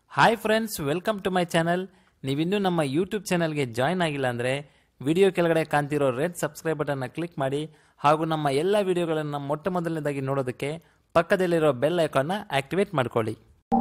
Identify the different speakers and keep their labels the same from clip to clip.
Speaker 1: hi friends welcome to my channel ನೀವಿನ್ನೂ ನಮ್ಮ YouTube ಚಾನಲ್ಗೆ ಜಾಯ್ನ್ ಆಗಿಲ್ಲ ಅಂದರೆ ವಿಡಿಯೋ ಕೆಳಗಡೆ ಕಾಣ್ತಿರೋ ರೆಡ್ ಸಬ್ಸ್ಕ್ರೈಬ್ ಬಟನ್ನ ಕ್ಲಿಕ್ ಮಾಡಿ ಹಾಗೂ ನಮ್ಮ ಎಲ್ಲ ವಿಡಿಯೋಗಳನ್ನು ಮೊಟ್ಟ ಮೊದಲನೇದಾಗಿ ನೋಡೋದಕ್ಕೆ ಪಕ್ಕದಲ್ಲಿರೋ ಬೆಲ್ ಐಕಾನ್ನ ಆಕ್ಟಿವೇಟ್ ಮಾಡ್ಕೊಳ್ಳಿ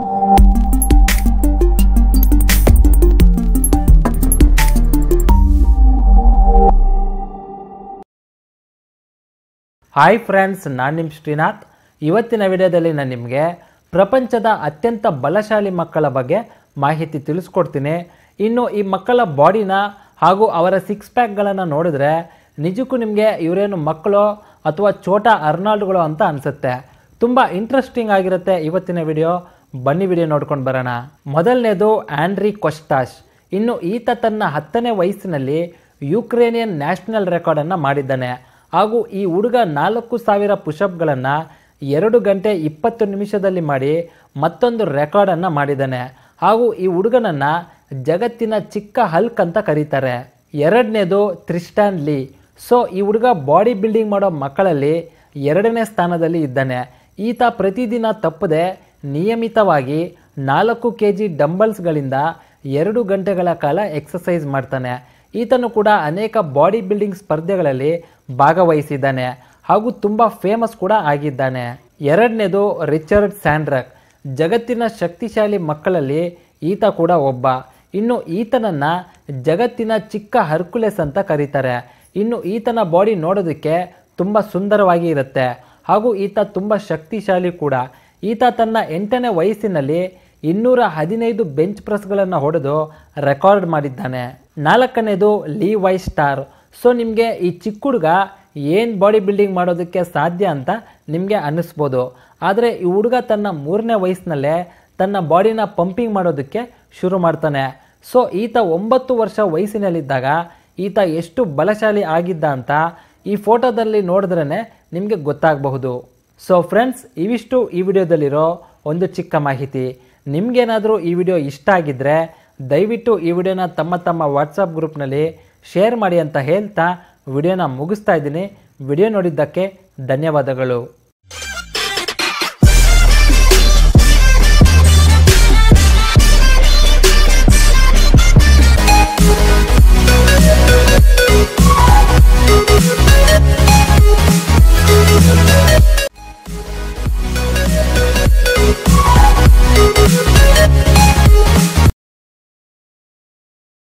Speaker 1: ಹಾಯ್ ಫ್ರೆಂಡ್ಸ್ ನಾನು ನಿಮ್ಮ ಶ್ರೀನಾಥ್ ಇವತ್ತಿನ ವಿಡಿಯೋದಲ್ಲಿ ನಾನು ನಿಮಗೆ ಪ್ರಪಂಚದ ಅತ್ಯಂತ ಬಲಶಾಲಿ ಮಕ್ಕಳ ಬಗ್ಗೆ ಮಾಹಿತಿ ತಿಳಿಸ್ಕೊಡ್ತೀನಿ ಇನ್ನು ಈ ಮಕ್ಕಳ ಬಾಡಿನ ಹಾಗೂ ಅವರ ಸಿಕ್ಸ್ ಪ್ಯಾಕ್ಗಳನ್ನು ನೋಡಿದ್ರೆ ನಿಜಕ್ಕೂ ನಿಮಗೆ ಇವರೇನು ಮಕ್ಕಳು ಅಥವಾ ಛೋಟಾ ಅರ್ನಾಲ್ಡ್ಗಳು ಅಂತ ಅನಿಸುತ್ತೆ ತುಂಬ ಇಂಟ್ರೆಸ್ಟಿಂಗ್ ಆಗಿರುತ್ತೆ ಇವತ್ತಿನ ವಿಡಿಯೋ ಬನ್ನಿ ವಿಡಿಯೋ ನೋಡ್ಕೊಂಡು ಬರೋಣ ಮೊದಲನೇದು ಆಂಡ್ರಿ ಕೊಸ್ಟಾಶ್ ಇನ್ನು ಈತ ತನ್ನ ಹತ್ತನೇ ವಯಸ್ಸಿನಲ್ಲಿ ಯುಕ್ರೇನಿಯನ್ ನ್ಯಾಷನಲ್ ರೆಕಾರ್ಡನ್ನು ಮಾಡಿದ್ದಾನೆ ಹಾಗೂ ಈ ಹುಡುಗ ನಾಲ್ಕು ಸಾವಿರ ಪುಷಪ್ಗಳನ್ನು ಎರಡು ಗಂಟೆ ಇಪ್ಪತ್ತು ನಿಮಿಷದಲ್ಲಿ ಮಾಡಿ ಮತ್ತೊಂದು ರೆಕಾರ್ಡನ್ನು ಮಾಡಿದ್ದಾನೆ ಹಾಗೂ ಈ ಹುಡುಗನನ್ನು ಜಗತ್ತಿನ ಚಿಕ್ಕ ಹಲ್ಕ್ ಅಂತ ಕರೀತಾರೆ ಎರಡನೇದು ತ್ರಿಸ್ಟಾನ್ ಲೀ ಸೊ ಈ ಹುಡುಗ ಬಾಡಿ ಬಿಲ್ಡಿಂಗ್ ಮಾಡೋ ಮಕ್ಕಳಲ್ಲಿ ಎರಡನೇ ಸ್ಥಾನದಲ್ಲಿ ಇದ್ದಾನೆ ಈತ ಪ್ರತಿದಿನ ತಪ್ಪದೆ ನಿಯಮಿತವಾಗಿ ನಾಲ್ಕು ಕೆ ಜಿ ಡಂಬಲ್ಸ್ಗಳಿಂದ ಎರಡು ಗಂಟೆಗಳ ಕಾಲ ಎಕ್ಸಸೈಸ್ ಮಾಡ್ತಾನೆ ಈತನು ಕೂಡ ಅನೇಕ ಬಾಡಿ ಬಿಲ್ಡಿಂಗ್ ಸ್ಪರ್ಧೆಗಳಲ್ಲಿ ಭಾಗವಹಿಸಿದ್ದಾನೆ ಹಾಗೂ ತುಂಬ ಫೇಮಸ್ ಕೂಡ ಆಗಿದ್ದಾನೆ ಎರಡನೇದು ರಿಚರ್ಡ್ ಸ್ಯಾಂಡ್ರಕ್ ಜಗತ್ತಿನ ಶಕ್ತಿಶಾಲಿ ಮಕ್ಕಳಲ್ಲಿ ಈತ ಕೂಡ ಒಬ್ಬ ಇನ್ನು ಈತನನ್ನ ಜಗತ್ತಿನ ಚಿಕ್ಕ ಹರ್ಕುಲೆಸ್ ಅಂತ ಕರೀತಾರೆ ಇನ್ನು ಈತನ ಬಾಡಿ ನೋಡೋದಕ್ಕೆ ತುಂಬ ಸುಂದರವಾಗಿ ಇರುತ್ತೆ ಹಾಗೂ ಈತ ತುಂಬ ಶಕ್ತಿಶಾಲಿ ಕೂಡ ಈತ ತನ್ನ ಎಂಟನೇ ವಯಸ್ಸಿನಲ್ಲಿ ಇನ್ನೂರ ಹದಿನೈದು ಬೆಂಚ್ ಪ್ರೆಸ್ಗಳನ್ನು ಹೊಡೆದು ರೆಕಾರ್ಡ್ ಮಾಡಿದ್ದಾನೆ ನಾಲ್ಕನೇದು ಲೀ ವೈ ಸ್ಟಾರ್ ಸೊ ನಿಮಗೆ ಈ ಚಿಕ್ಕ ಹುಡುಗ ಏನು ಬಾಡಿ ಬಿಲ್ಡಿಂಗ್ ಮಾಡೋದಕ್ಕೆ ಸಾಧ್ಯ ಅಂತ ನಿಮಗೆ ಅನ್ನಿಸ್ಬೋದು ಆದರೆ ಈ ಹುಡುಗ ತನ್ನ ಮೂರನೇ ವಯಸ್ಸಿನಲ್ಲೇ ತನ್ನ ಬಾಡಿನ ಪಂಪಿಂಗ್ ಮಾಡೋದಕ್ಕೆ ಶುರು ಮಾಡ್ತಾನೆ ಸೊ ಈತ ಒಂಬತ್ತು ವರ್ಷ ವಯಸ್ಸಿನಲ್ಲಿದ್ದಾಗ ಈತ ಎಷ್ಟು ಬಲಶಾಲಿ ಆಗಿದ್ದ ಅಂತ ಈ ಫೋಟೋದಲ್ಲಿ ನೋಡಿದ್ರೇ ನಿಮಗೆ ಗೊತ್ತಾಗಬಹುದು ಸೊ ಫ್ರೆಂಡ್ಸ್ ಇವಿಷ್ಟು ಈ ವಿಡಿಯೋದಲ್ಲಿರೋ ಒಂದು ಚಿಕ್ಕ ಮಾಹಿತಿ ನಿಮಗೇನಾದರೂ ಈ ವಿಡಿಯೋ ಇಷ್ಟ ಆಗಿದ್ದರೆ ದಯವಿಟ್ಟು ಈ ವಿಡಿಯೋನ ತಮ್ಮ ತಮ್ಮ ವಾಟ್ಸಪ್ ಗ್ರೂಪ್ನಲ್ಲಿ ಶೇರ್ ಮಾಡಿ ಅಂತ ಹೇಳ್ತಾ ವಿಡಿಯೋನ ಮುಗಿಸ್ತಾ ಇದ್ದೀನಿ ವಿಡಿಯೋ ನೋಡಿದ್ದಕ್ಕೆ ಧನ್ಯವಾದಗಳು